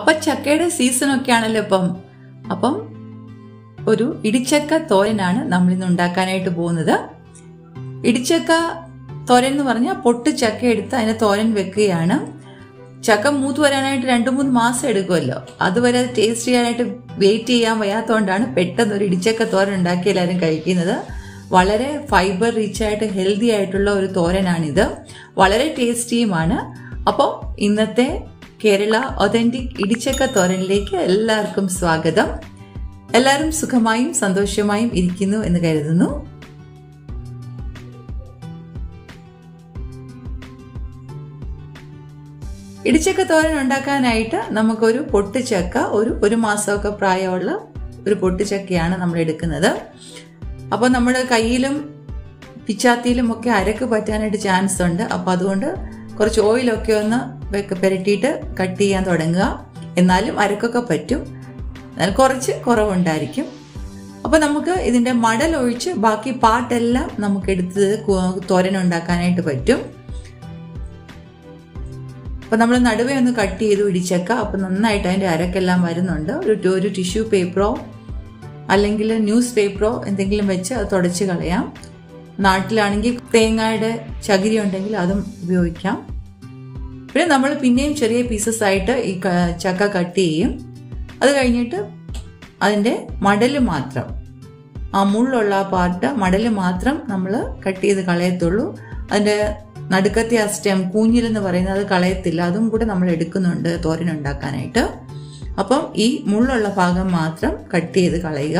അപ്പൊ ചക്കയുടെ സീസൺ ഒക്കെ ആണല്ലോ ഇപ്പം അപ്പം ഒരു ഇടിച്ചക്ക തോരനാണ് നമ്മൾ ഇന്ന് ഉണ്ടാക്കാനായിട്ട് പോകുന്നത് ഇടിച്ചക്ക തോരൻ എന്ന് പറഞ്ഞാൽ പൊട്ട് ചക്ക എടുത്ത് അതിനെ തോരൻ വെക്കുകയാണ് ചക്ക മൂത്ത് വരാനായിട്ട് രണ്ട് മൂന്ന് മാസം എടുക്കുമല്ലോ അതുവരെ അത് ടേസ്റ്റ് ചെയ്യാനായിട്ട് വെയിറ്റ് ചെയ്യാൻ വയ്യാത്തതുകൊണ്ടാണ് പെട്ടെന്ന് ഒരു ഇടിച്ചക്ക തോരൻ ഉണ്ടാക്കി എല്ലാവരും കഴിക്കുന്നത് വളരെ ഫൈബർ റിച്ച് ആയിട്ട് ഹെൽത്തി ആയിട്ടുള്ള ഒരു തോരനാണിത് വളരെ ടേസ്റ്റിയുമാണ് അപ്പോൾ ഇന്നത്തെ കേരള ഒതന്റിക് ഇടിച്ചക്ക തോരനിലേക്ക് എല്ലാവർക്കും സ്വാഗതം എല്ലാവരും സുഖമായും സന്തോഷമായും ഇരിക്കുന്നു എന്ന് കരുതുന്നു ഇടിച്ചക്ക തോരൻ ഉണ്ടാക്കാനായിട്ട് നമുക്കൊരു പൊട്ടുചക്ക ഒരു ഒരു മാസമൊക്കെ പ്രായമുള്ള ഒരു പൊട്ടുചക്കയാണ് നമ്മൾ എടുക്കുന്നത് അപ്പോൾ നമ്മുടെ കയ്യിലും പിച്ചാത്തിയിലും ഒക്കെ അരക്ക് പറ്റാനായിട്ട് ചാൻസ് ഉണ്ട് അപ്പോൾ അതുകൊണ്ട് കുറച്ച് ഓയിലൊക്കെ ഒന്ന് പുരട്ടിയിട്ട് കട്ട് ചെയ്യാൻ തുടങ്ങുക എന്നാലും അരക്കൊക്കെ പറ്റും എന്നാൽ കുറച്ച് കുറവുണ്ടായിരിക്കും അപ്പോൾ നമുക്ക് ഇതിൻ്റെ മടൽ ഒഴിച്ച് ബാക്കി പാട്ടെല്ലാം നമുക്ക് എടുത്ത് തോരൻ ഉണ്ടാക്കാനായിട്ട് പറ്റും അപ്പോൾ നമ്മൾ നടുവേ ഒന്ന് കട്ട് ചെയ്ത് ഇടിച്ചേക്ക അപ്പോൾ നന്നായിട്ട് അതിൻ്റെ അരക്കെല്ലാം വരുന്നുണ്ട് ഒരു ഒരു ടിഷ്യൂ പേപ്പറോ അല്ലെങ്കിൽ ന്യൂസ് പേപ്പറോ എന്തെങ്കിലും വെച്ച് അത് തുടച്ച് കളയാം നാട്ടിലാണെങ്കിൽ തേങ്ങയുടെ ചകിരി ഉണ്ടെങ്കിൽ അതും ഉപയോഗിക്കാം പിന്നെ നമ്മൾ പിന്നെയും ചെറിയ പീസസ് ആയിട്ട് ഈ ചക്ക കട്ട് ചെയ്യും അത് കഴിഞ്ഞിട്ട് അതിൻ്റെ മടല് മാത്രം ആ മുള്ളുള്ള ആ പാർട്ട് മടല് മാത്രം നമ്മൾ കട്ട് ചെയ്ത് കളയത്തുള്ളൂ അതിൻ്റെ നടുക്കത്തെ ആ സ്റ്റെം കൂഞ്ഞിൽ എന്ന് പറയുന്നത് അത് കളയത്തില്ല അതും കൂടെ നമ്മൾ എടുക്കുന്നുണ്ട് തോരൻ ഉണ്ടാക്കാനായിട്ട് അപ്പം ഈ മുള്ളുള്ള ഭാഗം മാത്രം കട്ട് ചെയ്ത് കളയുക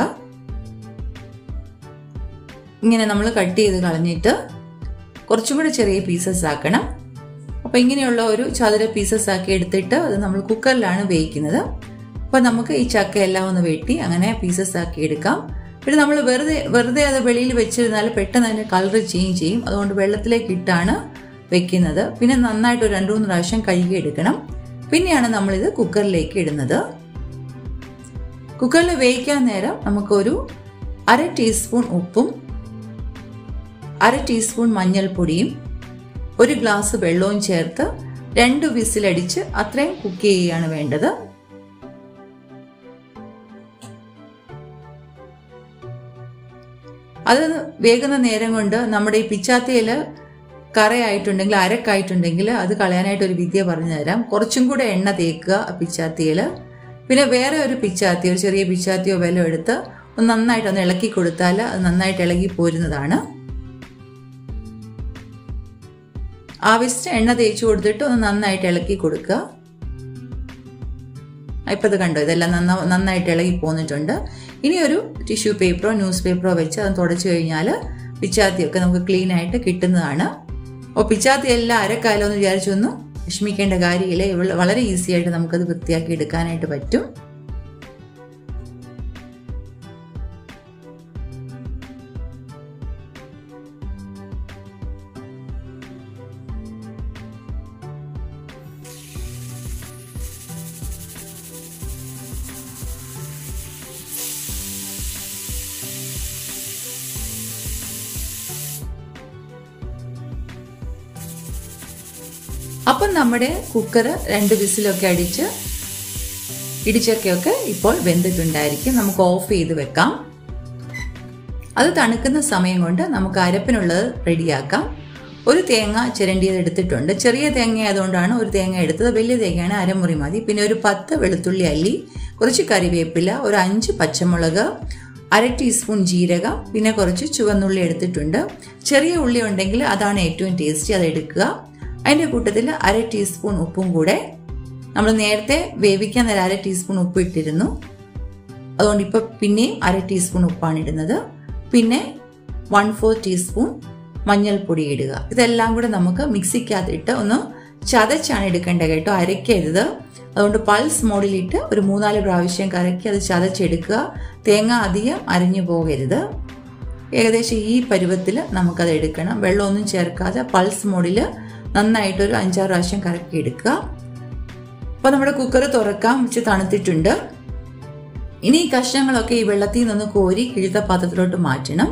ഇങ്ങനെ നമ്മൾ കട്ട് ചെയ്ത് കളഞ്ഞിട്ട് കുറച്ചും കൂടെ ചെറിയ പീസസ് ആക്കണം അപ്പോൾ ഇങ്ങനെയുള്ള ഒരു ചതുര പീസസ് ആക്കി എടുത്തിട്ട് അത് നമ്മൾ കുക്കറിലാണ് വേവിക്കുന്നത് അപ്പോൾ നമുക്ക് ഈ ചക്ക എല്ലാം ഒന്ന് വെട്ടി അങ്ങനെ പീസസ് ആക്കി എടുക്കാം പിന്നെ നമ്മൾ വെറുതെ വെറുതെ അത് വെളിയിൽ വെച്ചിരുന്നാൽ പെട്ടെന്ന് അതിൻ്റെ കളർ ചേഞ്ച് ചെയ്യും അതുകൊണ്ട് വെള്ളത്തിലേക്ക് ഇട്ടാണ് വെക്കുന്നത് പിന്നെ നന്നായിട്ട് ഒരു രണ്ട് മൂന്ന് പ്രാവശ്യം കഴുകി എടുക്കണം പിന്നെയാണ് നമ്മളിത് കുക്കറിലേക്ക് ഇടുന്നത് കുക്കറിൽ വേവിക്കാൻ നേരം നമുക്കൊരു അര ടീസ്പൂൺ ഉപ്പും അര ടീസ്പൂൺ മഞ്ഞൾപ്പൊടിയും ഒരു ഗ്ലാസ് വെള്ളവും ചേർത്ത് രണ്ട് വിസിലടിച്ച് അത്രയും കുക്ക് ചെയ്യുകയാണ് വേണ്ടത് അത് വേകുന്ന നേരം കൊണ്ട് നമ്മുടെ ഈ പിച്ചാത്തിയിൽ കറയായിട്ടുണ്ടെങ്കിൽ അരക്കായിട്ടുണ്ടെങ്കിൽ അത് കളയാനായിട്ട് ഒരു വിദ്യ പറഞ്ഞു തരാം കുറച്ചും കൂടെ എണ്ണ തേക്കുക പിച്ചാത്തിയിൽ പിന്നെ വേറെ ഒരു പിച്ചാത്തി ഒരു ചെറിയ പിച്ചാത്തിയോ വെല്ലോ എടുത്ത് ഒന്ന് നന്നായിട്ട് ഒന്ന് ഇളക്കി കൊടുത്താൽ അത് നന്നായിട്ട് ഇളകി പോരുന്നതാണ് ആവശ്യത്തിന് എണ്ണ തേച്ച് കൊടുത്തിട്ട് ഒന്ന് നന്നായിട്ട് ഇളക്കി കൊടുക്കുക ഇപ്പം ഇത് കണ്ടോ ഇതെല്ലാം നന്ന നന്നായിട്ട് ഇളകി പോന്നിട്ടുണ്ട് ഇനി ഒരു ടിഷ്യൂ പേപ്പറോ ന്യൂസ് പേപ്പറോ വെച്ച് അത് തുടച്ചു കഴിഞ്ഞാൽ പിച്ചാത്തിയൊക്കെ നമുക്ക് ക്ലീൻ ആയിട്ട് കിട്ടുന്നതാണ് അപ്പോൾ പിച്ചാത്തി എല്ലാം അരക്കാലം എന്ന് വിചാരിച്ചൊന്നും വിഷമിക്കേണ്ട കാര്യമില്ല വളരെ ഈസി ആയിട്ട് നമുക്കത് വൃത്തിയാക്കി എടുക്കാനായിട്ട് പറ്റും അപ്പം നമ്മുടെ കുക്കർ രണ്ട് വിസിലൊക്കെ അടിച്ച് ഇടിച്ചൊക്കെയൊക്കെ ഇപ്പോൾ വെന്തിട്ടുണ്ടായിരിക്കും നമുക്ക് ഓഫ് ചെയ്ത് വെക്കാം അത് തണുക്കുന്ന സമയം കൊണ്ട് നമുക്ക് അരപ്പിനുള്ളത് റെഡിയാക്കാം ഒരു തേങ്ങ ചിരണ്ടിയത് എടുത്തിട്ടുണ്ട് ചെറിയ തേങ്ങ ആയതുകൊണ്ടാണ് ഒരു തേങ്ങ എടുത്തത് വലിയ തേങ്ങയാണ് അരമുറി മതി പിന്നെ ഒരു പത്ത് വെളുത്തുള്ളി അല്ലി കുറച്ച് കറിവേപ്പില ഒരു അഞ്ച് പച്ചമുളക് അര ടീസ്പൂൺ ജീരകം പിന്നെ കുറച്ച് ചുവന്നുള്ളി എടുത്തിട്ടുണ്ട് ചെറിയ ഉള്ളി ഉണ്ടെങ്കിൽ അതാണ് ഏറ്റവും ടേസ്റ്റി അത് എടുക്കുക അതിൻ്റെ കൂട്ടത്തിൽ അര ടീസ്പൂൺ ഉപ്പും കൂടെ നമ്മൾ നേരത്തെ വേവിക്കാൻ നേരം അര ടീസ്പൂൺ ഉപ്പ് ഇട്ടിരുന്നു അതുകൊണ്ട് ഇപ്പോൾ പിന്നെയും അര ടീസ്പൂൺ ഉപ്പാണ് ഇടുന്നത് പിന്നെ വൺ ഫോർ ടീസ്പൂൺ മഞ്ഞൾപ്പൊടി ഇടുക ഇതെല്ലാം കൂടെ നമുക്ക് മിക്സിക്കകത്തിട്ട് ഒന്ന് ചതച്ചാണ് എടുക്കേണ്ടത് കേട്ടോ അരയ്ക്കരുത് അതുകൊണ്ട് പൾസ് മോഡിലിട്ട് ഒരു മൂന്നാല് പ്രാവശ്യം കറക്കി അത് ചതച്ചെടുക്കുക തേങ്ങ അധികം അരിഞ്ഞു പോകരുത് ഏകദേശം ഈ പരുവത്തിൽ നമുക്കത് എടുക്കണം വെള്ളമൊന്നും ചേർക്കാതെ പൾസ് മോഡിൽ നന്നായിട്ടൊരു അഞ്ചാറ് പ്രാവശ്യം കറക്കി എടുക്കുക അപ്പോൾ നമ്മുടെ കുക്കർ തുറക്കാൻ വെച്ച് തണുത്തിട്ടുണ്ട് ഇനി ഈ കഷ്ണങ്ങളൊക്കെ ഈ വെള്ളത്തിൽ നിന്ന് കോരി കിഴുത്ത പാത്രത്തിലോട്ട് മാറ്റണം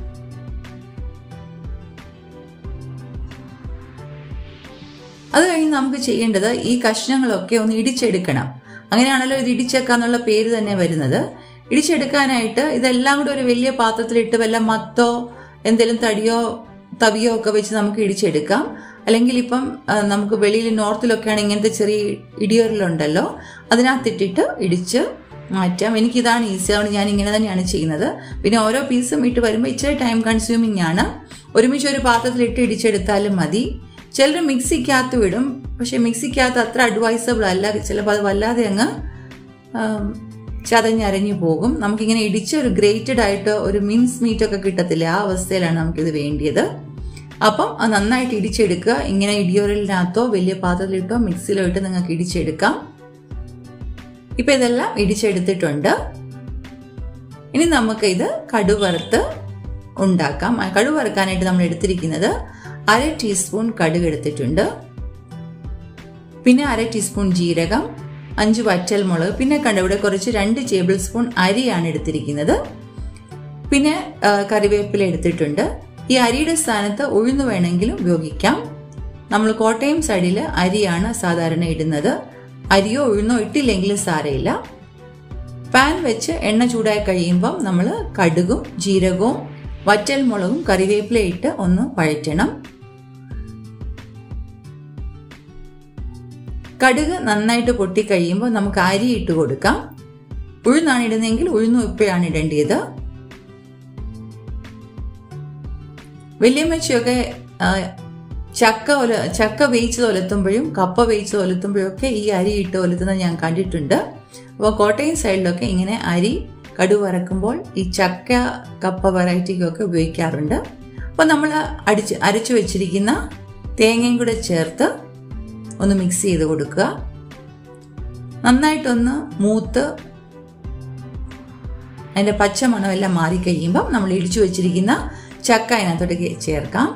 അത് കഴിഞ്ഞ് നമുക്ക് ചെയ്യേണ്ടത് ഈ കഷ്ണങ്ങളൊക്കെ ഒന്ന് ഇടിച്ചെടുക്കണം അങ്ങനെയാണല്ലോ ഇത് ഇടിച്ചക്ക എന്നുള്ള പേര് തന്നെ വരുന്നത് ഇടിച്ചെടുക്കാനായിട്ട് ഇതെല്ലാം കൂടെ ഒരു വലിയ പാത്രത്തിലിട്ട് വല്ല മത്തോ എന്തെങ്കിലും തടിയോ തവിയോ ഒക്കെ വെച്ച് നമുക്ക് ഇടിച്ചെടുക്കാം അല്ലെങ്കിൽ ഇപ്പം ആ, നമുക്ക് വെളിയിൽ നോർത്തിലൊക്കെയാണ് ഇങ്ങനത്തെ ചെറിയ ഇടിയോറിലുണ്ടല്ലോ അതിനകത്തിട്ടിട്ട് ഇടിച്ച് മാറ്റാം എനിക്കിതാണ് ഈസി അതുകൊണ്ട് ഞാൻ ഇങ്ങനെ തന്നെയാണ് ചെയ്യുന്നത് പിന്നെ ഓരോ പീസും ഇട്ട് വരുമ്പോൾ ഇച്ചിരി ടൈം കൺസ്യൂമിംഗ് ആണ് ഒരുമിച്ച് ഒരു പാത്രത്തിലിട്ട് ഇടിച്ചെടുത്താലും മതി ചിലർ മിക്സിക്കകത്ത് വിടും പക്ഷെ മിക്സിക്കകത്ത് അത്ര അഡ്വൈസബിൾ അല്ല ചിലപ്പോൾ അത് വല്ലാതെ അങ്ങ് ആം, ചതഞ്ഞരഞ്ഞു പോകും നമുക്കിങ്ങനെ ഇടിച്ച് ഒരു ഗ്രേറ്റഡ് ആയിട്ട് ഒരു മിൻസ് മീറ്റ് ഒക്കെ കിട്ടത്തില്ല ആ അവസ്ഥയിലാണ് നമുക്കിത് വേണ്ടിയത് അപ്പം അത് നന്നായിട്ട് ഇടിച്ചെടുക്കുക ഇങ്ങനെ ഇടിയോരലിനകത്തോ വലിയ പാത്രത്തിലിട്ടോ മിക്സിയിലോ ഇട്ട് നിങ്ങൾക്ക് ഇടിച്ചെടുക്കാം ഇപ്പൊ ഇതെല്ലാം ഇടിച്ചെടുത്തിട്ടുണ്ട് ഇനി നമുക്ക് ഇത് കടുവറുത്ത് ഉണ്ടാക്കാം ആ കടുക് വറുക്കാനായിട്ട് നമ്മൾ എടുത്തിരിക്കുന്നത് അര ടീസ്പൂൺ കടുക് എടുത്തിട്ടുണ്ട് പിന്നെ അര ടീസ്പൂൺ ജീരകം അഞ്ച് വറ്റൽ മുളക് പിന്നെ കണ്ട ഇവിടെ കുറച്ച് രണ്ട് ടേബിൾ സ്പൂൺ അരിയാണ് എടുത്തിരിക്കുന്നത് പിന്നെ ആ, കറിവേപ്പില എടുത്തിട്ടുണ്ട് ഈ അരിയുടെ സ്ഥാനത്ത് ഉഴുന്ന് വേണമെങ്കിലും ഉപയോഗിക്കാം നമ്മൾ കോട്ടയം സൈഡിൽ അരിയാണ് സാധാരണ ഇടുന്നത് അരിയോ ഉഴുന്നോ ഇട്ടില്ലെങ്കിലും സാരമില്ല പാൻ വെച്ച് എണ്ണ ചൂടായി കഴിയുമ്പം നമ്മൾ കടുകും ജീരകവും വറ്റൽ മുളകും കറിവേപ്പില ഇട്ട് ഒന്ന് വഴറ്റണം കടുക് നന്നായിട്ട് പൊട്ടിക്കഴിയുമ്പോൾ നമുക്ക് അരി ഇട്ട് കൊടുക്കാം ഉഴുന്നാണ് ഇടുന്നതെങ്കിൽ ഉഴുന്നും ഉപ്പയാണ് ഇടേണ്ടത് വല്യമ്മച്ചിയൊക്കെ ആ, ചക്ക ഒല ചക്ക വേയിച്ചത് ഒലത്തുമ്പോഴും കപ്പ വേയിച്ചത് ഒലത്തുമ്പോഴും ഒക്കെ ഈ അരി ഇട്ട് ഒലത്തുന്നത് ഞാൻ കണ്ടിട്ടുണ്ട് അപ്പോൾ കോട്ടയം സൈഡിലൊക്കെ ഇങ്ങനെ അരി കടു വറക്കുമ്പോൾ ഈ ചക്ക കപ്പ വെറൈറ്റിക്കൊക്കെ ഉപയോഗിക്കാറുണ്ട് അപ്പോൾ നമ്മൾ അടിച്ച് അരച്ചു വെച്ചിരിക്കുന്ന തേങ്ങയും കൂടെ ചേർത്ത് ഒന്ന് മിക്സ് ചെയ്ത് കൊടുക്കുക നന്നായിട്ടൊന്ന് മൂത്ത് അതിൻ്റെ പച്ചമണമെല്ലാം മാറിക്കഴിയുമ്പം നമ്മൾ ഇടിച്ചു വെച്ചിരിക്കുന്ന ചക്ക അതിനകത്തോട്ട് ചേർക്കാം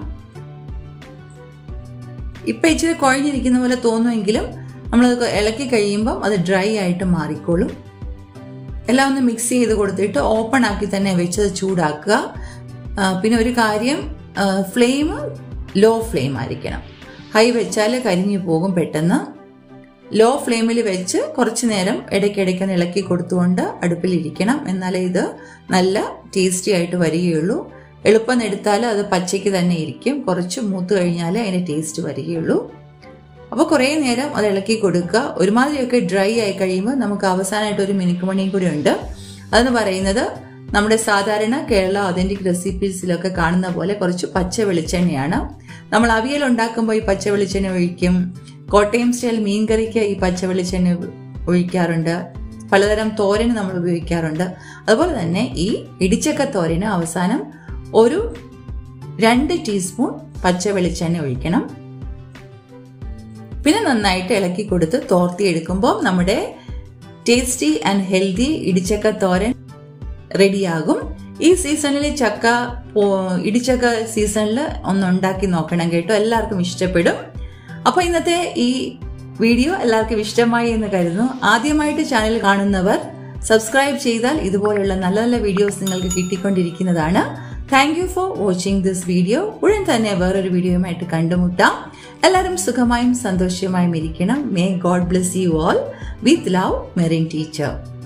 ഇപ്പം ഇച്ചിരി കുഴഞ്ഞിരിക്കുന്ന പോലെ തോന്നുമെങ്കിലും നമ്മളത് ഇളക്കി കഴിയുമ്പം അത് ഡ്രൈ ആയിട്ട് മാറിക്കോളും എല്ലാം ഒന്ന് മിക്സ് ചെയ്ത് കൊടുത്തിട്ട് ഓപ്പൺ ആക്കി തന്നെ വെച്ചത് ചൂടാക്കുക ആ, പിന്നെ ഒരു കാര്യം ഫ്ലെയിം ലോ ഫ്ലെയിം ആയിരിക്കണം ഹൈ വെച്ചാൽ കരിഞ്ഞു പോകും പെട്ടെന്ന് ലോ ഫ്ലെയിമിൽ വെച്ച് കുറച്ച് നേരം ഇടയ്ക്കിടയ്ക്ക് ഒന്ന് ഇളക്കി കൊടുത്തുകൊണ്ട് അടുപ്പിലിരിക്കണം എന്നാലേ ഇത് നല്ല ടേസ്റ്റി ആയിട്ട് വരികയുള്ളൂ എളുപ്പം എടുത്താൽ അത് പച്ചയ്ക്ക് തന്നെ ഇരിക്കും കുറച്ച് മൂത്ത് കഴിഞ്ഞാൽ അതിൻ്റെ ടേസ്റ്റ് വരികയുള്ളൂ അപ്പോൾ കുറേ നേരം അത് ഇളക്കി കൊടുക്കുക ഒരുമാതിരിയൊക്കെ ഡ്രൈ ആയി കഴിയുമ്പോൾ നമുക്ക് അവസാനമായിട്ട് ഒരു മിനുക്കുമണിയും കൂടി ഉണ്ട് അതെന്ന് പറയുന്നത് നമ്മുടെ സാധാരണ കേരള ഒതന്റിക് റെസിപ്പീസിലൊക്കെ കാണുന്ന പോലെ കുറച്ച് പച്ച വെളിച്ചെണ്ണയാണ് നമ്മൾ അവിയൽ ഉണ്ടാക്കുമ്പോൾ ഈ പച്ച വെളിച്ചെണ്ണ ഒഴിക്കും കോട്ടയം സ്റ്റൈൽ മീൻകറിക്ക് ഈ പച്ച വെളിച്ചെണ്ണ ഒഴിക്കാറുണ്ട് പലതരം തോരന് നമ്മൾ ഉപയോഗിക്കാറുണ്ട് അതുപോലെ തന്നെ ഈ ഇടിച്ചക്ക തോരന് അവസാനം ഒരു രണ്ട് ടീസ്പൂൺ പച്ച വെളിച്ചെണ്ണ ഒഴിക്കണം പിന്നെ നന്നായിട്ട് ഇളക്കി കൊടുത്ത് തോർത്തി എടുക്കുമ്പോൾ നമ്മുടെ ടേസ്റ്റി ആൻഡ് ഹെൽത്തി ഇടിച്ചക്ക തോരൻ റെഡിയാകും ഈ സീസണിൽ ചക്ക പോ- ഇടിച്ചക്ക സീസണിൽ ഒന്ന് ഉണ്ടാക്കി നോക്കണം കേട്ടോ എല്ലാവർക്കും ഇഷ്ടപ്പെടും അപ്പോൾ ഇന്നത്തെ ഈ വീഡിയോ എല്ലാവർക്കും ഇഷ്ടമായി എന്ന് കരുതുന്നു ആദ്യമായിട്ട് ചാനൽ കാണുന്നവർ സബ്സ്ക്രൈബ് ചെയ്താൽ ഇതുപോലുള്ള നല്ല നല്ല വീഡിയോസ് നിങ്ങൾക്ക് കിട്ടിക്കൊണ്ടിരിക്കുന്നതാണ് thank you for watching this video ഉടൻ തന്നെ വേറൊരു വീഡിയോയുമായിട്ട് കണ്ടുമുട്ടാം എല്ലാവരും സുഖമായും സന്തോഷമായും ഇരിക്കണം may God bless you all with love Merin teacher